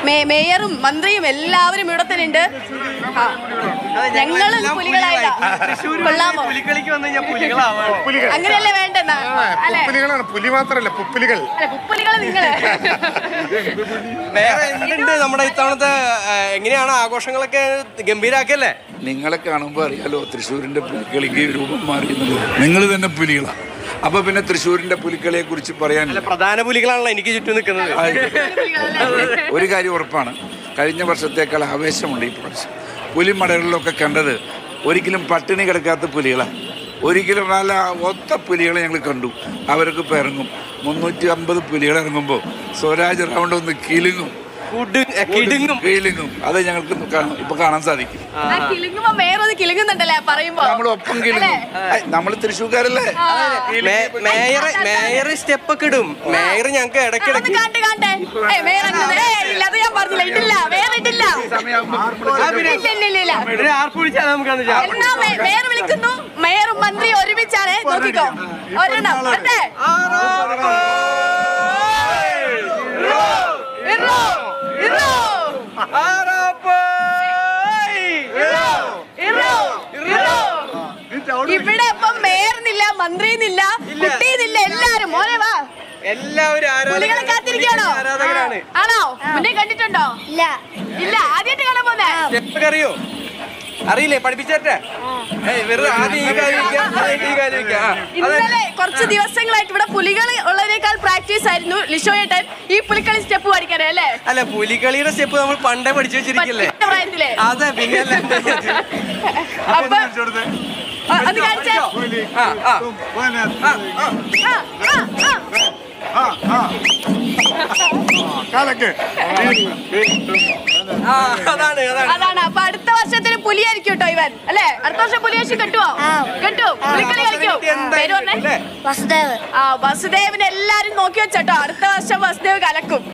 May- മേയറും മന്ത്രിയും എല്ലാവരും ഇവിടെ തന്നെ ഉണ്ട് ആ. ഞങ്ങളും പുലികളായതാ കൊള്ളാമോ പുലിക്കളിക്ക് വന്നു കഴിഞ്ഞാൽ പുലികളാവാണ് പുലികൾ അങ്ങനെയല്ലേ വേണ്ടെന്ന അല്ലെ പുലികളാണ് പുലി മാത്രല്ല പുപ്പുലികൾ പുലികള് നിങ്ങള് വേറെ എന്തുണ്ട് നമ്മുടെ ഇത്തവണത്തെ ആ, എങ്ങനെയാണ് ആഘോഷങ്ങളൊക്കെ ഗംഭീരാക്കല്ലേ നിങ്ങളെ കാണുമ്പോൾ അറിയാലോ തൃശ്ശൂരിന്റെ പുലിക്കളിക്ക് രൂപം മാറിയെന്നുള്ളത് നിങ്ങൾ തന്നെ പുലികളാണ് അപ്പൊ പിന്നെ തൃശ്ശൂരിന്റെ പുലിക്കളിയെ കുറിച്ച് പറയാൻ അല്ല പ്രധാന പുലികളാണല്ലോ എനിക്ക് ചുറ്റും നിൽക്കുന്നത് ഒരു കാര്യം ഉറപ്പാണ് കഴിഞ്ഞ വർഷത്തേക്കാൾ ആവേശമുണ്ട് ഈ പ്രാവശ്യം പുലിമടകളിലൊക്കെ കണ്ടത് ഒരിക്കലും പട്ടിണി കിടക്കാത്ത പുലികളാണ് ഒരിക്കലും നല്ല ഒത്ത പുലികളെ ഞങ്ങൾ കണ്ടു അവർക്ക് ഇപ്പം ഇറങ്ങും മുന്നൂറ്റി അമ്പത് പുലികൾ ഇറങ്ങുമ്പോൾ സ്വരാജ് റൗണ്ട് ഒന്ന് കിലുങ്ങും കുടു- എ, കിടുങ്ങും കിലുങ്ങും അത് ഞങ്ങൾക്ക് കാണാൻ- ഇപ്പൊ കാണാൻ സാധിക്കും ആ കിലുങ്ങുമ്പോ മേയറത് കിലുങ്ങുന്നുണ്ടല്ലേ പറയുമ്പോ നമ്മൾ ഒപ്പം കിലുങ്ങും നമ്മൾ തൃശ്ശൂർക്കാരല്ലേ മേ- മേയർ മേയർ സ്റ്റെപ്പ് ഒക്കെ ഇടും മേയർ ഞങ്ങൾക്ക് ഒന്ന് ഇടയ്ക്കിടയ്ക്ക് കാണ്ട് കാണ്ടേ ഏയ് മേയർ അങ്ങനെ ഏയ് ഇല്ല അത് ഞാൻ പറഞ്ഞില്ല ഇട്ടില്ല മേയർ ഇട്ടില്ല ഇല്ല ഇല്ല ഇല്ല ഇല്ല ഒരു ആർപ്പ് വിളിച്ചാൽ നമുക്കന്ന് ചാടാം. എന്നാ മേ- മേയർ വിളിക്കുന്നു മേയറും മന്ത്രിയും ഒരുമിച്ചാണ് നോക്കിക്കോ ഒരെണ്ണം ഒറ്റേ ഇറോ, ഇറോ, ആറാപ്പ്! ഇറോ, ഇറോ, ഇറോ. ഇവിടെ ഇപ്പം മേയർന്നില്ല മന്ത്രിന്നില്ല കുട്ടിന്നില്ല എല്ലാരും മോനെ വാ എല്ലാവരും പുലികളെ ആരാധകരാണ്. കാത്തിരിക്കുകയാണോ ആരാധകരാണ് ആണോ മുന്നേ കണ്ടിട്ടുണ്ടോ ഇല്ല ഇല്ല ആദ്യമായിട്ട് കാണാൻ പോന്നെ സ്റ്റെപ്പൊക്കെ അറിയോ അറിയില്ലേ പഠിപ്പിച്ചേട്ടെ ഏയ് വെറുതെ ആദ്യം ഈ കാര്യം വെക്കുക, ആദ്യം ഈ കാര്യം വെക്കുക. ആ, അതെ. ഇന്നലെ കുറച്ച് ദിവസങ്ങളായിട്ട് ഇവിടെ പുലികൾ ഉള്ളതിനേക്കാൾ പ്രാക്ടീസ് ആയിരുന്നു ലിഷോ ഏട്ടൻ ഈ പുലിക്കളി സ്റ്റെപ്പ് പഠിക്കണേ അല്ലേ അല്ല പുലികളിയുടെ സ്റ്റെപ്പ് നമ്മൾ പണ്ടേ പഠിച്ചു വെച്ചിരിക്കില്ലേ പത്തിന്റെ പ്രായത്തിലെ അതെ പിന്നെ അല്ല. അപ്പൊ ആ, അത് കാണിച്ചേ ആ, ആ. ആ, ആ, ആ. കാലൊക്കെ ആ, അതാണ് അതാണ് അതാണ് അപ്പൊ അടുത്ത വർഷത്തിന് പുലിയായിരിക്കും കേട്ടോ ഇവൻ അല്ലേ അടുത്ത വർഷം പുലിവേഷം കെട്ടുവോ ആ. കെട്ടു പുലിക്കളി കളിക്കോ പേര് പറഞ്ഞേ വസുദേവ് ആ വസുദേവിനെ എല്ലാരും നോക്കി വെച്ചോട്ടോ അടുത്ത വർഷം വസുദേവ് കലക്കും